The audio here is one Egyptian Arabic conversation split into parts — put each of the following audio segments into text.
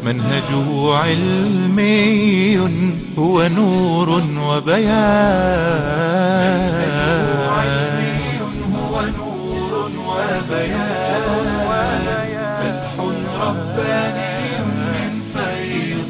منهجه علمي هو نور وبيان هو نور وبيان فتح رباني من فيض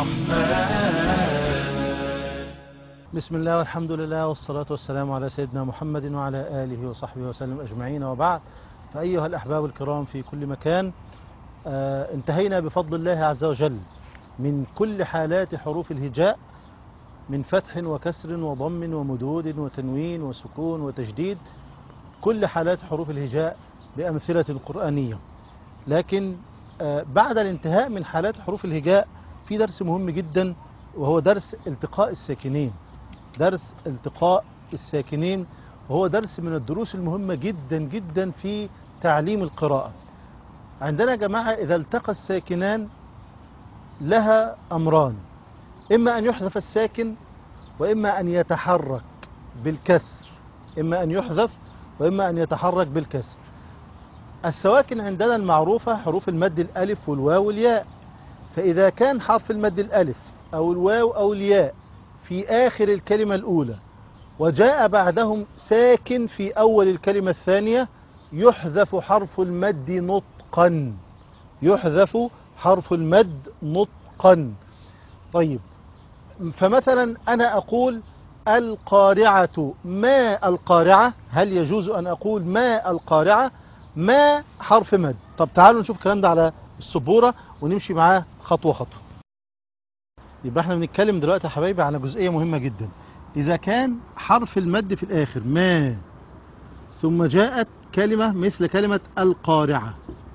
الرحمن بسم الله والحمد لله والصلاة والسلام على سيدنا محمد وعلى آله وصحبه وسلم أجمعين وبعد فأيها الأحباب الكرام في كل مكان آه انتهينا بفضل الله عز وجل من كل حالات حروف الهجاء من فتح وكسر وضم ومدود وتنوين وسكون وتجديد كل حالات حروف الهجاء بأمثلة قرآنية لكن آه بعد الانتهاء من حالات حروف الهجاء في درس مهم جدا وهو درس التقاء الساكنين درس التقاء الساكنين وهو درس من الدروس المهمة جدا جدا في تعليم القراءة عندنا يا جماعة إذا التقى الساكنان لها أمران إما أن يحذف الساكن وإما أن يتحرك بالكسر إما أن يحذف وإما أن يتحرك بالكسر السواكن عندنا المعروفة حروف المد الألف والواو والياء فإذا كان حرف المد الألف أو الواو أو الياء في آخر الكلمة الأولى وجاء بعدهم ساكن في أول الكلمة الثانية يحذف حرف المد نطقا يحذف حرف المد نطقا طيب فمثلا أنا أقول القارعة ما القارعة هل يجوز أن أقول ما القارعة ما حرف مد طب تعالوا نشوف الكلام ده على السبورة ونمشي معاه خطوة خطوة يبقى احنا بنتكلم دلوقتي يا حبايبي على جزئية مهمة جدا إذا كان حرف المد في الآخر ما ثم جاءت كلمة مثل كلمة القارعة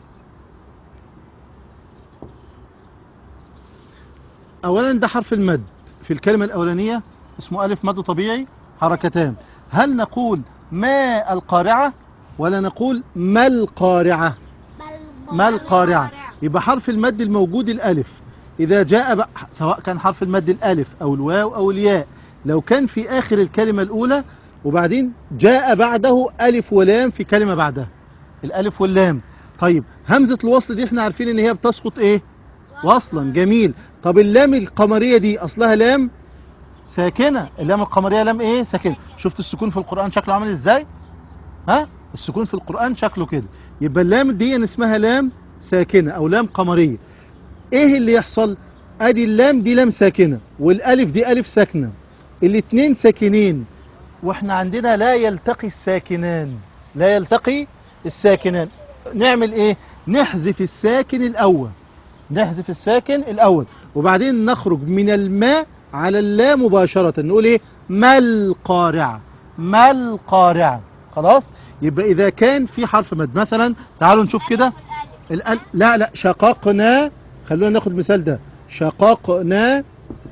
أولا ده حرف المد في الكلمة الأولانية اسمه ألف مد طبيعي حركتان هل نقول ما القارعة ولا نقول ما القارعة ما القارعة يبقى حرف المد الموجود الألف إذا جاء بقى سواء كان حرف المد الألف أو الواو أو الياء لو كان في آخر الكلمة الأولى وبعدين جاء بعده ألف ولام في كلمة بعدها الألف واللام طيب همزة الوصل دي احنا عارفين ان هي بتسقط ايه وصلا جميل طب اللام القمرية دي اصلها لام ساكنة اللام القمرية لام ايه ساكنة شفت السكون في القرآن شكله عامل ازاي ها السكون في القرآن شكله كده يبقى اللام دي اسمها لام ساكنة او لام قمرية ايه اللي يحصل ادي اللام دي لام ساكنة والالف دي الف ساكنة الاتنين ساكنين واحنا عندنا لا يلتقي الساكنان لا يلتقي الساكنان نعمل ايه نحذف الساكن الاول نحذف الساكن الاول وبعدين نخرج من الماء على اللا مباشرة نقول ايه ما القارعة ما القارعة خلاص يبقى اذا كان في حرف مد مثلا تعالوا نشوف كده الأل... لا لا شققنا خلونا ناخد مثال ده شققنا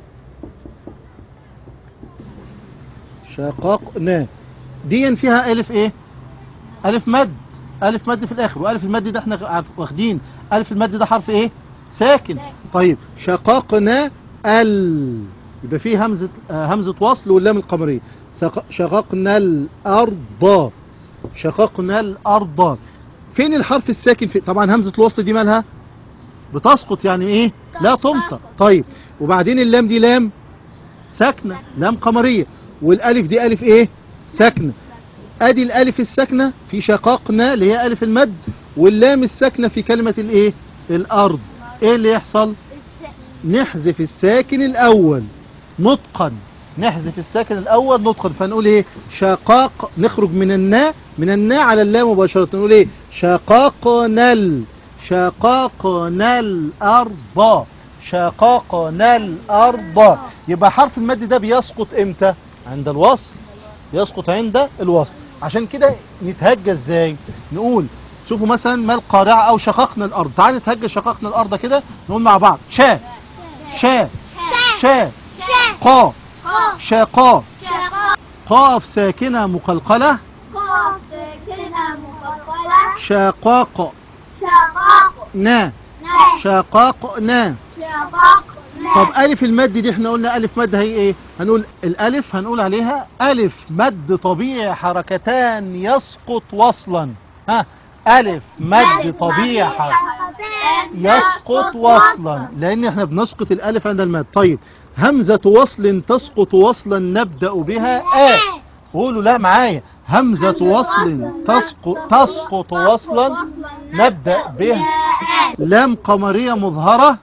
شققنا دي فيها ألف إيه ألف مد ألف مد في الآخر وألف المد ده احنا واخدين ألف المد ده حرف إيه ساكن طيب شققنا ال يبقى فيه همزة آه همزة وصل واللام القمرية شققنا الأرض شققنا الأرض فين الحرف الساكن في طبعا همزة الوصل دي مالها بتسقط يعني ايه لا تنطق طيب وبعدين اللام دي لام ساكنة لام قمرية والالف دي الف ايه ساكنة ادي الالف الساكنة في شققنا اللي هي الف المد واللام الساكنة في كلمة الايه الارض ايه اللي يحصل نحذف الساكن الاول نطقا نحذف الساكن الاول نطقا فنقول ايه شقاق نخرج من الناء من الناء على اللام مباشرة نقول ايه شقاقنا ال شقاقنا الارض شقاقنا الارض يبقى حرف المد ده بيسقط امتى عند الوصل يسقط عند الوصل عشان كده نتهجى ازاي نقول شوفوا مثلا ما القارعة او شققنا الارض تعالى نتهجى شققنا الارض كده نقول مع بعض شا شا شا قا شاقا قاف ساكنة مقلقلة قاف ساكنة مقلقلة شقاق شقاق نا نا شقاقنا شقاق نا طب ألف المد دي احنا قلنا ألف مد هي ايه هنقول الألف هنقول عليها ألف مد طبيعي حركتان يسقط وصلا ها ألف مد طبيعي حرف يسقط وصلا لأن احنا بنسقط الألف عند المد طيب همزة وصل تسقط وصلا نبدأ بها آ قولوا لا معايا همزة وصل تسقط, تسقط وصلا نبدأ بها لام قمرية مظهرة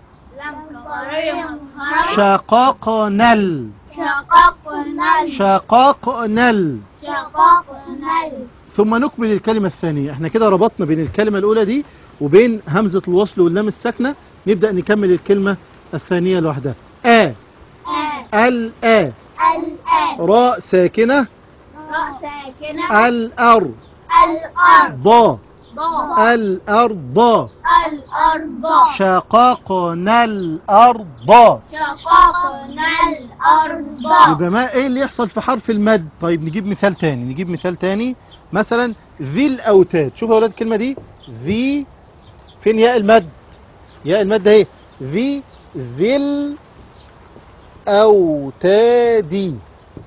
شقاق نل شققنا شقاق نل شققنا ثم نكمل الكلمة الثانية احنا كده ربطنا بين الكلمة الأولى دي وبين همزة الوصل واللام الساكنة نبدأ نكمل الكلمة الثانية لوحدها آ ال آ الآن راء ساكنة راء ساكنة الأر الأرض ضا ضاد الأرض الأرض شققنا الأرض شققنا الأرض يبقى ما ايه اللي يحصل في حرف المد طيب نجيب مثال تاني نجيب مثال تاني مثلا ذي الأوتاد شوفوا يا ولاد الكلمة دي ذي فين ياء المد ياء المد اهي ذي ذي الأوتاد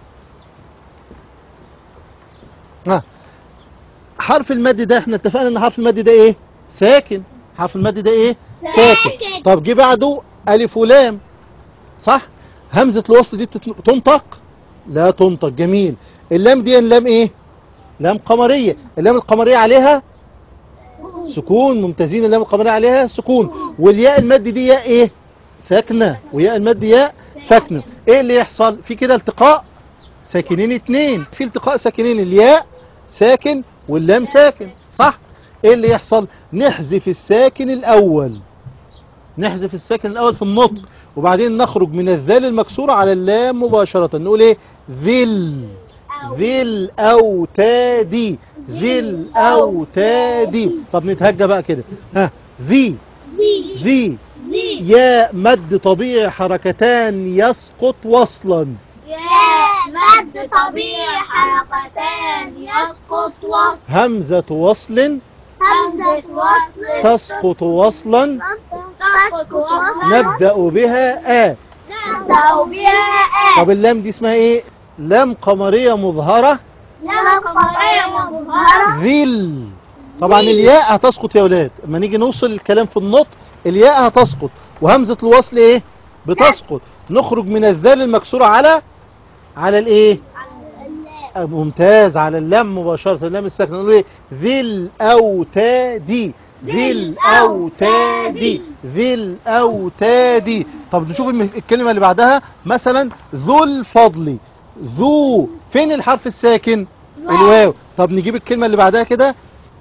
ها حرف المد ده احنا اتفقنا ان حرف المد ده ايه ساكن حرف المد ده ايه ساكن ساكن. طب جه بعده الف ولام صح همزة الوصل دي بتت- تنطق لا تنطق جميل اللام دي لام ايه لام قمرية اللام القمرية عليها سكون ممتازين اللام القمرية عليها سكون والياء المد دي ياء ايه ساكنة وياء المد ياء ساكنة ايه اللي يحصل في كده التقاء ساكنين اتنين في التقاء ساكنين الياء ساكن واللام ساكن صح ايه اللي يحصل نحذف الساكن الاول نحذف الساكن الاول في النطق وبعدين نخرج من الذال المكسورة على اللام مباشرة نقول ايه ذل ذي الاوتاد ذي الاوتاد طب نتهجى بقى كده ها ذي ذي ذي ذي ياء مد طبيعي حركتان يسقط وصلا يا مد طبيعي حركتان يسقط وصل همزة وصل همزة وصل تسقط وصلا تسقط وصل نبدأ بها آ نبدأ بها آ طب اللام دي اسمها ايه لام قمرية مظهرة لما قمرية مظهرة ذل طبعا الياء هتسقط يا ولاد اما نيجي نوصل الكلام في النطق الياء هتسقط وهمزة الوصل ايه بتسقط نخرج من الذال المكسورة على على الايه ممتاز على اللام مباشرة اللام الساكنة نقول ايه ذي الاوتاد ذي الاوتاد ذي الاوتاد طب نشوف الم- الكلمة اللي بعدها مثلا ذو الفضل ذو فين الحرف الساكن الواو طب نجيب الكلمة اللي بعدها كده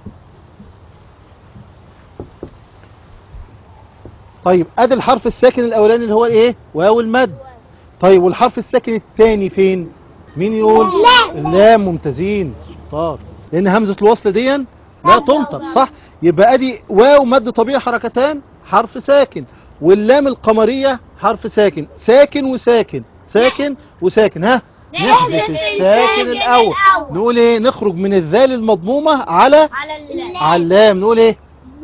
طيب ادي الحرف الساكن الاولاني اللي هو الايه واو المد طيب والحرف الساكن الثاني فين مين يقول اللام ممتازين شطار لان همزة الوصل دي لا تنطق صح يبقى ادي واو مد طبيعي حركتان حرف ساكن واللام القمرية حرف ساكن ساكن وساكن ساكن وساكن ها نحذف الساكن الاول نقول ايه نخرج من الذال المضمومة على على اللام على اللام نقول ايه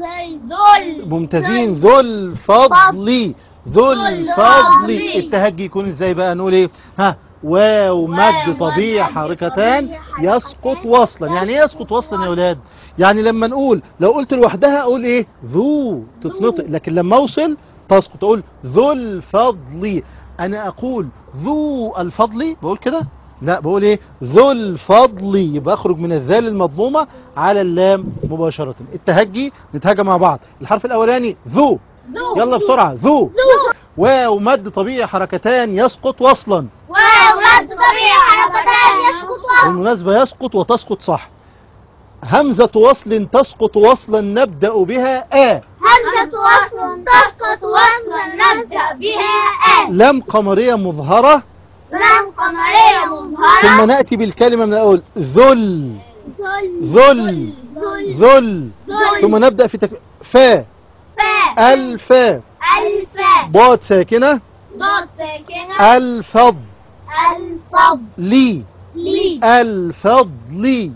ذل ممتازين ذو الفضل ذو الفضل التهجي يكون ازاي بقى نقول ايه ها واو مد طبيعي حركتان يسقط وصلا يعني ايه يسقط وصلا يا ولاد يعني لما نقول لو قلت لوحدها اقول ايه ذو تتنطق لكن لما اوصل تسقط اقول ذو الفضل انا اقول ذو الفضل بقول كده لا بقول ايه ذو الفضل يبقى اخرج من الذال المضمومة على اللام مباشرة التهجي نتهجى مع بعض الحرف الاولاني ذو ذو يلا بسرعة ذو ذو واو مد طبيعي حركتان يسقط وصلا واو مد طبيعي حركتان يسقط وصل بالمناسبة يسقط وتسقط صح همزة وصل تسقط وصلا نبدأ بها آ همزة وصل تسقط وصلا نبدأ بها آ لام قمرية مظهرة لام قمرية ثم مظهرة نأتي بالكلمة من الأول ذل ذل ذل ذل ثم نبدأ في تك... فا فاء الفا الفاء ضاد ساكنة ضاد ساكنة الفض الفضل لي لي الفضل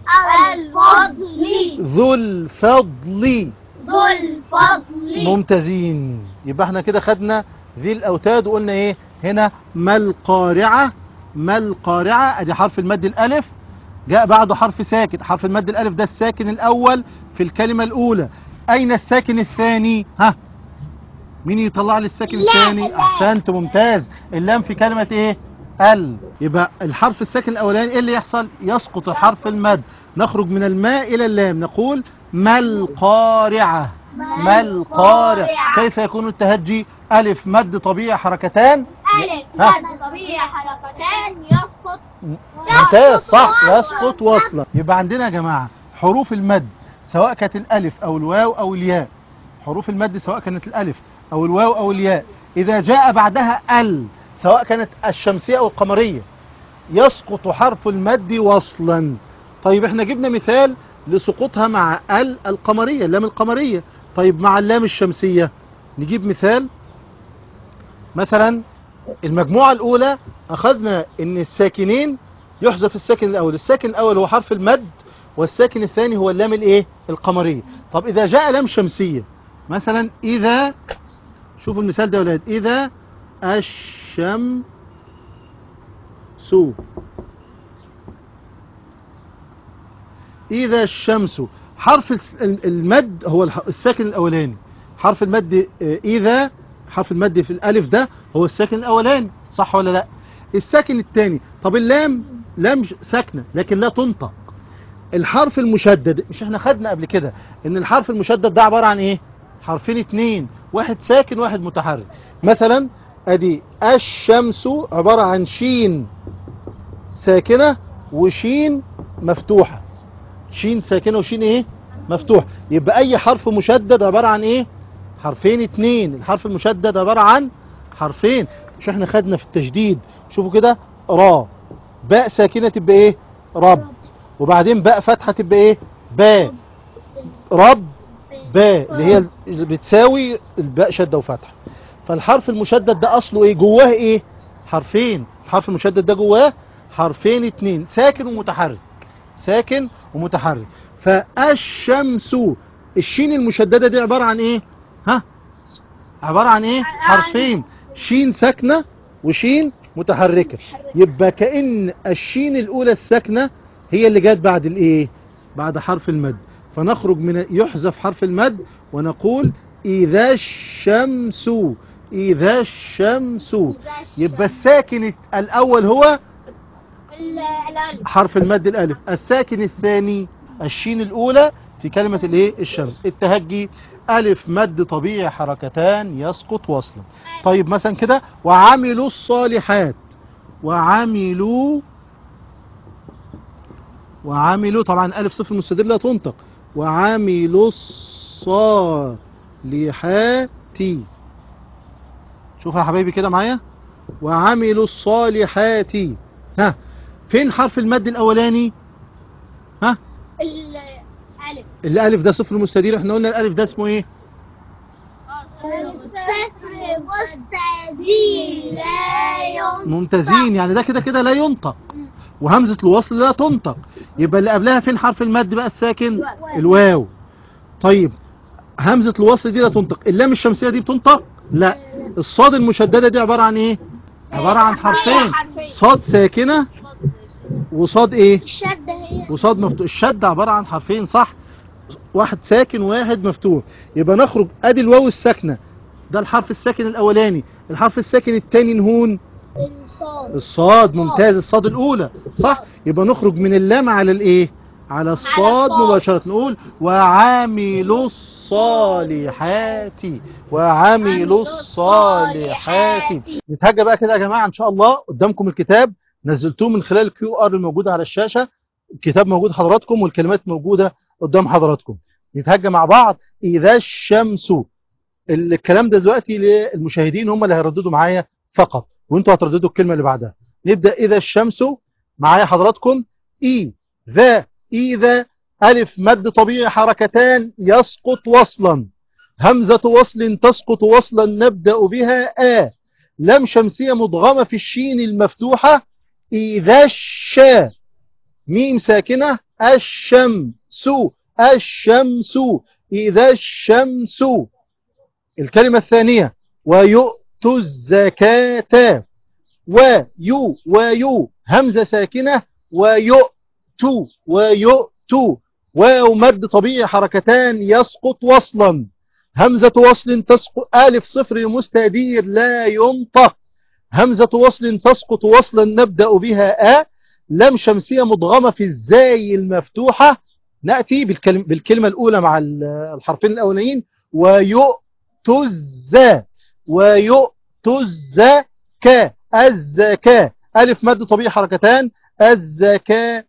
الفضل ذو الفضل ذو الفضل ممتازين يبقى احنا كده خدنا ذي الاوتاد وقلنا ايه هنا ما القارعة ما القارعة ادي حرف المد الالف جاء بعده حرف ساكن حرف المد الالف ده الساكن الاول في في الكلمة الأولى أين الساكن الثاني ها مين يطلع لي الساكن لا، الثاني لا. أحسنت ممتاز اللام في كلمة إيه ال يبقى الحرف الساكن الأولاني إيه اللي يحصل يسقط الحرف المد نخرج من الماء إلى اللام نقول ما القارعة ما القارعة كيف يكون التهجي ألف مد طبيعي حركتان ألف ها. مد طبيعي حركتان يسقط ممتاز صح وصلاً. يسقط وصلا يبقى عندنا يا جماعة حروف المد سواء كانت الألف أو الواو أو الياء حروف المد سواء كانت الألف أو الواو أو الياء إذا جاء بعدها ال سواء كانت الشمسية أو القمرية يسقط حرف المد وصلا طيب احنا جبنا مثال لسقوطها مع ال القمرية اللام القمرية طيب مع اللام الشمسية نجيب مثال مثلا المجموعة الأولى أخذنا إن الساكنين يحذف الساكن الأول الساكن الأول هو حرف المد والساكن الثاني هو اللام الإيه القمرية طب إذا جاء لام شمسية مثلا إذا شوفوا المثال ده يا ولاد إذا الشمس إذا الشمس حرف الس- ال- المد هو الح- الساكن الأولاني حرف المد آه، إذا حرف المد في الألف ده هو الساكن الأولاني صح ولا لا الساكن الثاني طب اللام لام ش- ساكنة لكن لا تنطق الحرف المشدد مش احنا خدنا قبل كده ان الحرف المشدد ده عبارة عن ايه حرفين اتنين واحد ساكن واحد متحرك مثلا ادي الشمس عبارة عن شين ساكنة وشين مفتوحة شين ساكنة وشين ايه مفتوح يبقى اي حرف مشدد عبارة عن ايه حرفين اتنين الحرف المشدد عبارة عن حرفين مش احنا خدنا في التشديد شوفوا كده را باء ساكنة تبقى ايه رب وبعدين باء فتحة تبقى ايه باء رب باء اللي هي اللي بتساوي الباء شدة وفتحة فالحرف المشدد ده اصله ايه جواه ايه حرفين الحرف المشدد ده جواه حرفين اتنين ساكن ومتحرك ساكن ومتحرك فالشمس الشين المشددة دي عبارة عن ايه ها عبارة عن ايه حرفين شين ساكنة وشين متحركة يبقى كأن الشين الاولى الساكنة هي اللي جت بعد الايه بعد حرف المد فنخرج من يحذف حرف المد ونقول اذا الشمس اذا الشمس يبقى الساكن الاول هو ال- الألف حرف المد الالف الساكن الثاني الشين الاولى في كلمة الايه الشمس التهجي الف مد طبيعي حركتان يسقط وصلا طيب مثلا كده وعملوا الصالحات وعملوا وعملوا طبعا الف صفر مستدير لا تنطق وعملوا الصالحات شوفوا يا حبايبي كده معايا وعملوا الصالحات ها فين حرف المد الاولاني ها الألف الالف ده صفر مستدير احنا قلنا الالف ده اسمه ايه صفر مستدير لا ينطق ممتازين يعني ده كده كده لا ينطق وهمزة الوصل لا تنطق يبقى اللي قبلها فين حرف المد بقى الساكن الواو طيب همزة الوصل دي لا تنطق اللام الشمسية دي بتنطق لا الصاد المشددة دي عبارة عن ايه عبارة عن حرفين صاد ساكنة وصاد ايه الشدة هي وصاد مفتوح الشد عبارة عن حرفين صح واحد ساكن وواحد مفتوح يبقى نخرج ادي الواو الساكنة ده الحرف الساكن الاولاني الحرف الساكن الثاني نهون الصاد الصاد ممتاز الصاد الاولى صح يبقى نخرج من اللام على الايه على الصاد الصاد. مباشرة نقول وعاملوا الصالحات وعاملوا الصالحات نتهجى بقى كده يا جماعة ان شاء الله قدامكم الكتاب نزلتوه من خلال الكيو ار الموجودة على الشاشة الكتاب موجود حضراتكم والكلمات موجودة قدام حضراتكم نتهجى مع بعض إذا الشمس الكلام ده دلوقتي للمشاهدين هم اللي هيرددوا معايا فقط وانتوا هترددوا الكلمة اللي بعدها نبدأ إذا الشمس معايا حضراتكم إي ذا إذا ألف مد طبيعي حركتان يسقط وصلا همزة وصل تسقط وصلا نبدأ بها آ لم شمسية مضغمة في الشين المفتوحة إذا الشا ميم ساكنة الشمس الشمس إذا الشمس الكلمة الثانية ويؤتوا الزكاة ويو ويو همزة ساكنة ويؤتوا ويؤتوا واو مد طبيعي حركتان يسقط وصلا همزة وصل تسقط ألف صفر مستدير لا ينطق همزة وصل تسقط وصلا نبدأ بها آ لم شمسية مضغمة في الزاي المفتوحة نأتي بالكلمة, بالكلمة الأولى مع الحرفين الأولين ويؤتز ويؤتز ك الزكاة ألف مد طبيعي حركتان الزكاة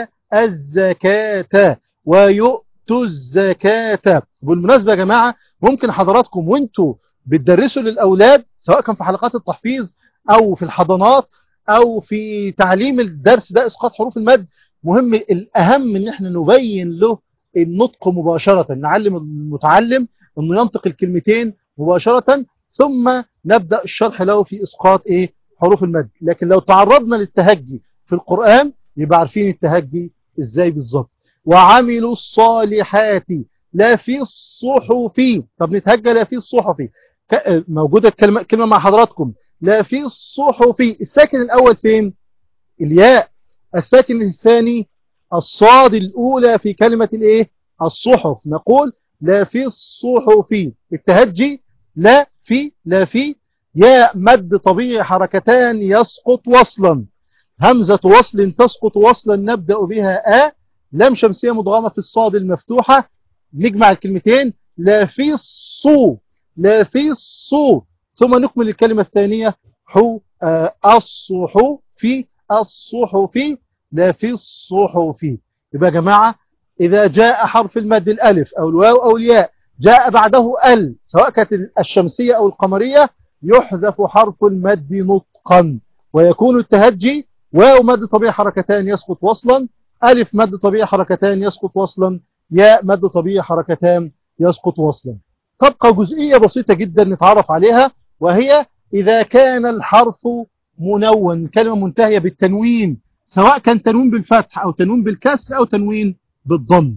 الزكاة ويؤتوا الزكاة بالمناسبة يا جماعة ممكن حضراتكم وانتوا بتدرسوا للأولاد سواء كان في حلقات التحفيظ أو في الحضانات أو في تعليم الدرس ده إسقاط حروف المد مهم الأهم ان احنا نبين له النطق مباشرة نعلم المتعلم انه ينطق الكلمتين مباشرة ثم نبدأ الشرح له في إسقاط إيه حروف المد لكن لو تعرضنا للتهجي في القرآن يبقى عارفين التهجي إزاي بالظبط وعملوا الصالحات لا في الصحف طب نتهجى لا في الصحف موجودة كلمة, كلمة مع حضراتكم لا في الصحف الساكن الأول فين الياء الساكن الثاني الصاد الأولى في كلمة الايه الصحف نقول لا في الصحف التهجي لا في لا في ياء مد طبيعي حركتان يسقط وصلا همزة وصل تسقط وصلا نبدأ بها آ لام شمسية مضغمة في الصاد المفتوحة نجمع الكلمتين لا في الصو لا في الصو ثم نكمل الكلمة الثانية حو آه الصحو في الصحف لا في الصحف يبقى يا جماعة إذا جاء حرف المد الألف أو الواو أو الياء جاء بعده ال سواء كانت الشمسية أو القمرية يحذف حرف المد نطقا ويكون التهجي واو مد طبيعي حركتان يسقط وصلا ألف مد طبيعي حركتان يسقط وصلا ياء مد طبيعي حركتان يسقط وصلا تبقى جزئية بسيطة جدا نتعرف عليها وهي إذا كان الحرف منون كلمة منتهية بالتنوين سواء كان تنوين بالفتح أو تنوين بالكسر أو تنوين بالضم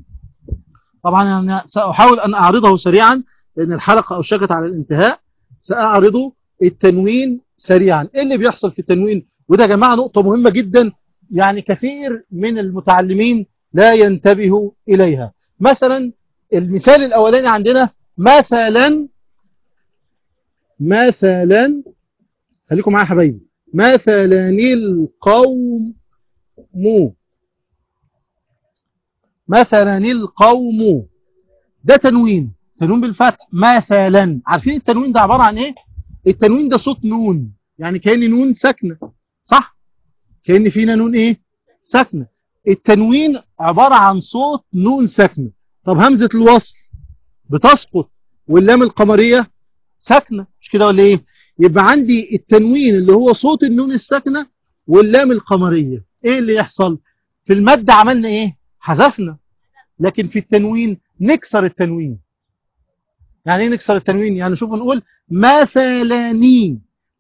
طبعا أنا سأحاول أن أعرضه سريعا لأن الحلقة أوشكت على الانتهاء سأعرض التنوين سريعا إيه اللي بيحصل في التنوين وده يا جماعة نقطة مهمة جدا يعني كثير من المتعلمين لا ينتبه إليها مثلا المثال الأولاني عندنا مثلا مثلا خليكم معايا حبايبي مثلا القوم مثلا القوم ده تنوين تنوين بالفتح مثلا عارفين التنوين ده عبارة عن ايه التنوين ده صوت نون يعني كأن نون ساكنة صح كأن فينا نون ايه ساكنة التنوين عبارة عن صوت نون ساكنة طب همزة الوصل بتسقط واللام القمرية ساكنة مش كده ولا ايه يبقى عندي التنوين اللي هو صوت النون الساكنة واللام القمرية ايه اللي يحصل في المد عملنا ايه حذفنا لكن في التنوين نكسر التنوين يعني ايه نكسر التنوين يعني شوفوا نقول مثلاني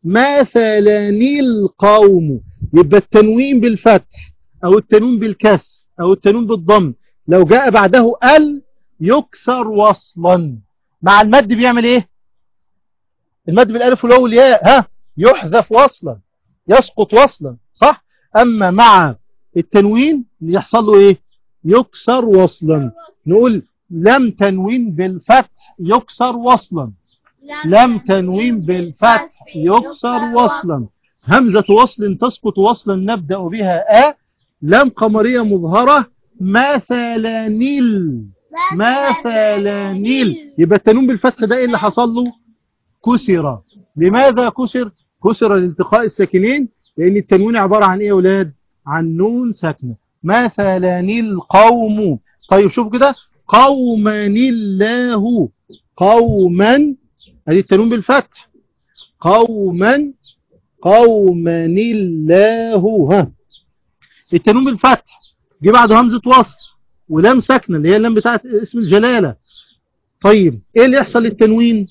مثلاني القوم يبقى التنوين بالفتح او التنوين بالكسر او التنوين بالضم لو جاء بعده ال يكسر وصلا مع المد بيعمل ايه المد بالالف والواو والياء ها يحذف وصلا يسقط وصلا صح اما مع التنوين يحصل له ايه يكسر وصلا نقول لم تنوين بالفتح يكسر وصلا لم تنوين بالفتح يكسر وصلا همزة وصل تسقط وصلا نبدأ بها آ لم قمرية مظهرة مثلا نيل مثلا نيل يبقى التنوين بالفتح ده ايه اللي حصل له كسر لماذا كسر كسر لالتقاء الساكنين لان التنوين عبارة عن ايه يا اولاد عن نون ساكنة مثلا القوم طيب شوف كده قوما الله قوما ادي التنوين بالفتح قوما قوما الله ها التنوين بالفتح جه بعده همزة وصل ولام ساكنة اللي هي اللام بتاعت اسم الجلالة طيب ايه اللي يحصل للتنوين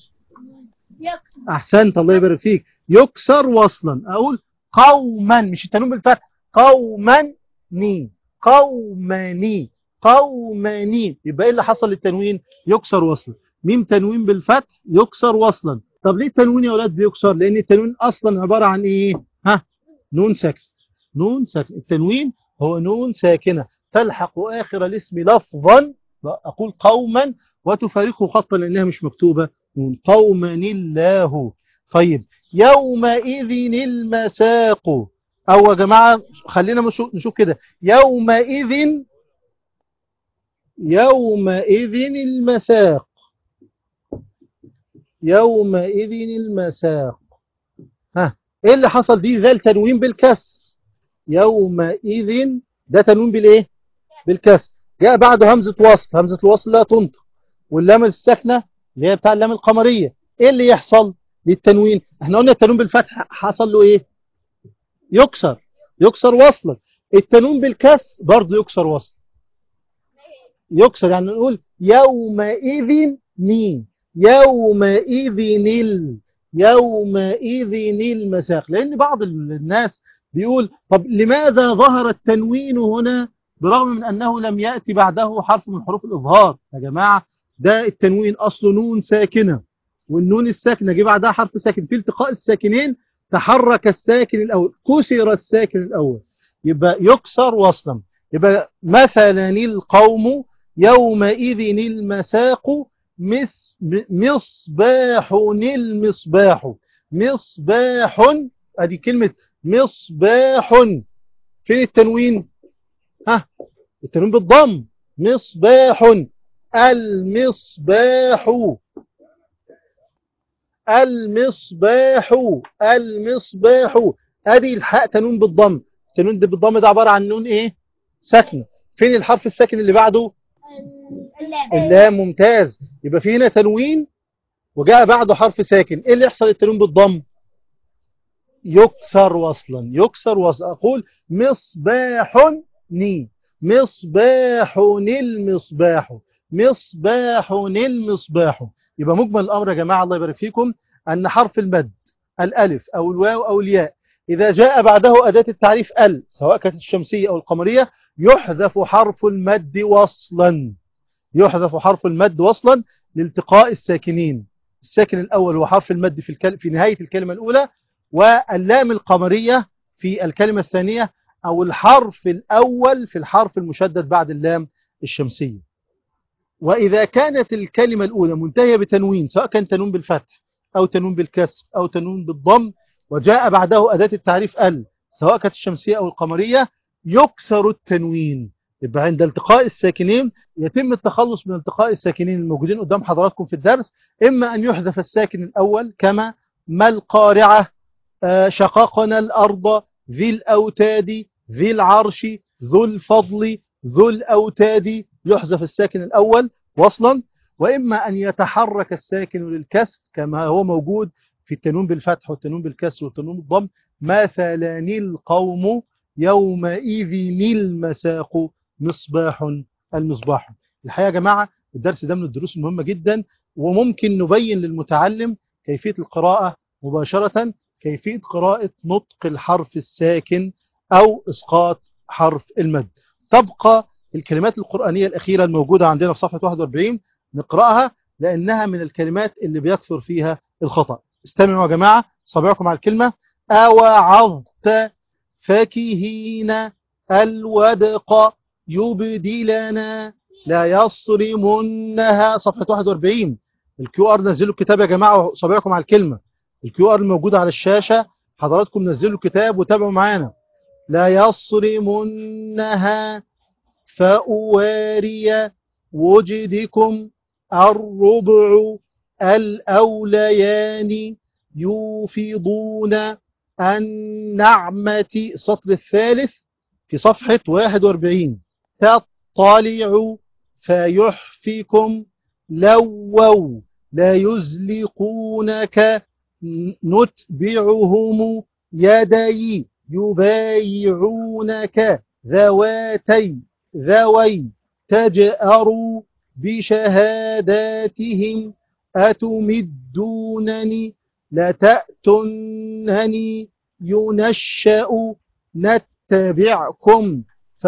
احسنت الله يبارك فيك يكسر وصلا اقول قوما مش التنوين بالفتح قوما ني قوماني قوماني يبقى ايه اللي حصل للتنوين يكسر وصلا ميم تنوين بالفتح يكسر وصلا طب ليه التنوين يا اولاد بيكسر لان التنوين اصلا عبارة عن ايه ها نون ساكن نون ساكن التنوين هو نون ساكنة تلحق آخر الاسم لفظا أقول قوما وتفارقه خطا لأنها مش مكتوبة نون قوما الله طيب يومئذ المساق أو يا جماعة خلينا مشو- نشوف كده يومئذ يومئذ المساق يومئذ المساق ها ايه اللي حصل دي ذا التنوين بالكسر يومئذ ده تنوين بالايه بالكسر جاء بعده همزة وصل همزة الوصل لا تنطق واللام الساكنة اللي هي بتاع اللام القمرية ايه اللي يحصل للتنوين احنا قلنا التنوين بالفتح حصل له ايه يكسر يكسر وصلا التنوين بالكسر برضه يكسر وصلا يكسر يعني نقول يومئذ نين يومئذ ال يومئذ المساق لأن بعض الناس بيقول طب لماذا ظهر التنوين هنا برغم من أنه لم يأتي بعده حرف من حروف الإظهار يا جماعة ده التنوين أصله نون ساكنة والنون الساكنة جه بعدها حرف ساكن في التقاء الساكنين تحرك الساكن الأول كسر الساكن الأول يبقى يكسر وصلا يبقى مثلا القوم يومئذ المساق مس مصباح المصباح مصباح ادي كلمة مصباح فين التنوين ها التنوين بالضم مصباح المصباح المصباح المصباح ادي الحاء تنوين بالضم التنوين ده بالضم ده عبارة عن نون ايه ساكنه فين الحرف الساكن اللي بعده اللام ممتاز يبقى في هنا تنوين وجاء بعده حرف ساكن ايه اللي يحصل التنوين بالضم يكسر وصلا يكسر وصلا اقول مصباح ني مصباح المصباح مصباح المصباح يبقى مجمل الامر يا جماعه الله يبارك فيكم ان حرف المد الالف او الواو او الياء اذا جاء بعده اداه التعريف ال سواء كانت الشمسيه او القمريه يحذف حرف المد وصلا يحذف حرف المد وصلا لالتقاء الساكنين الساكن الأول هو حرف المد في, الكل... في نهاية الكلمة الأولى واللام القمرية في الكلمة الثانية أو الحرف الأول في الحرف المشدد بعد اللام الشمسية وإذا كانت الكلمة الأولى منتهية بتنوين سواء كان تنوين بالفتح أو تنوين بالكسر أو تنوين بالضم وجاء بعده أداة التعريف ال سواء كانت الشمسية أو القمرية يكسر التنوين يبقى عند التقاء الساكنين يتم التخلص من التقاء الساكنين الموجودين قدام حضراتكم في الدرس إما أن يحذف الساكن الأول كما ما القارعة آه شققنا الأرض ذي الأوتاد ذي العرش ذو الفضل ذو الأوتاد يحذف الساكن الأول وصلا وإما أن يتحرك الساكن للكسر كما هو موجود في التنوين بالفتح والتنوين بالكسر والتنوين بالضم مثلا القوم يومئذ المساق مصباح المصباح الحقيقة يا جماعة الدرس ده من الدروس المهمة جدا وممكن نبين للمتعلم كيفية القراءة مباشرة كيفية قراءة نطق الحرف الساكن أو إسقاط حرف المد تبقى الكلمات القرآنية الأخيرة الموجودة عندنا في صفحة 41 نقرأها لأنها من الكلمات اللي بيكثر فيها الخطأ استمعوا يا جماعة صبعكم على الكلمة أوعظت فكهين الودق يبدلنا لا يصرمنها صفحة 41 الكيو ار نزلوا الكتاب يا جماعة وصبعكم على الكلمة الكيو ار الموجودة على الشاشة حضراتكم نزلوا الكتاب وتابعوا معانا لا يصرمنها فأواري وجدكم الربع الأوليان يوفضون النعمة السطر الثالث في صفحة 41 تطلع فيحفكم لووا لا يزلقونك نتبعهم يدي يبايعونك ذواتي ذوي تجأروا بشهاداتهم أتمدونني لتأتنني ينشأ نتبعكم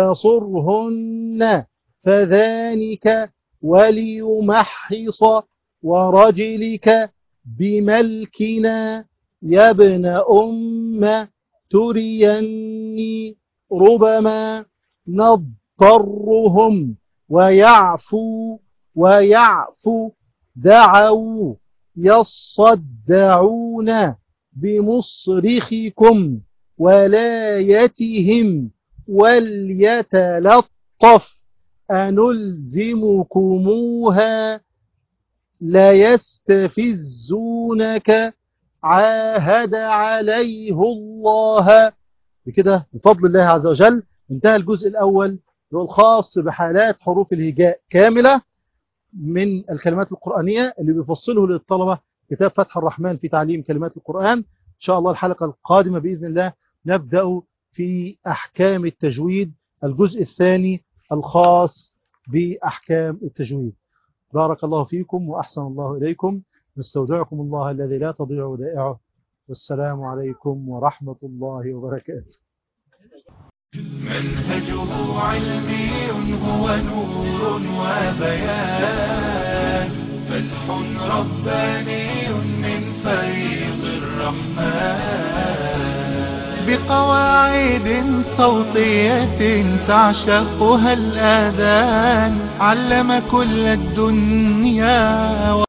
فصرهن فذلك وليمحص ورجلك بملكنا يا ابن أم تريني ربما يضطرهم ويعفو ويعفو دعوا يصدعون بمصرخكم ولايتهم وليتلطف أنلزمكموها ليستفزونك عاهد عليه الله بكده بفضل الله عز وجل انتهى الجزء الأول اللي هو الخاص بحالات حروف الهجاء كاملة من الكلمات القرآنية اللي بيفصله للطلبة كتاب فتح الرحمن في تعليم كلمات القرآن إن شاء الله الحلقة القادمة بإذن الله نبدأ في أحكام التجويد الجزء الثاني الخاص بأحكام التجويد بارك الله فيكم وأحسن الله إليكم نستودعكم الله الذي لا تضيع ودائعه والسلام عليكم ورحمة الله وبركاته منهجه علمي هو نور وبيان فتح رباني من فيض الرحمن بقواعد صوتية تعشقها الآذان علم كل الدنيا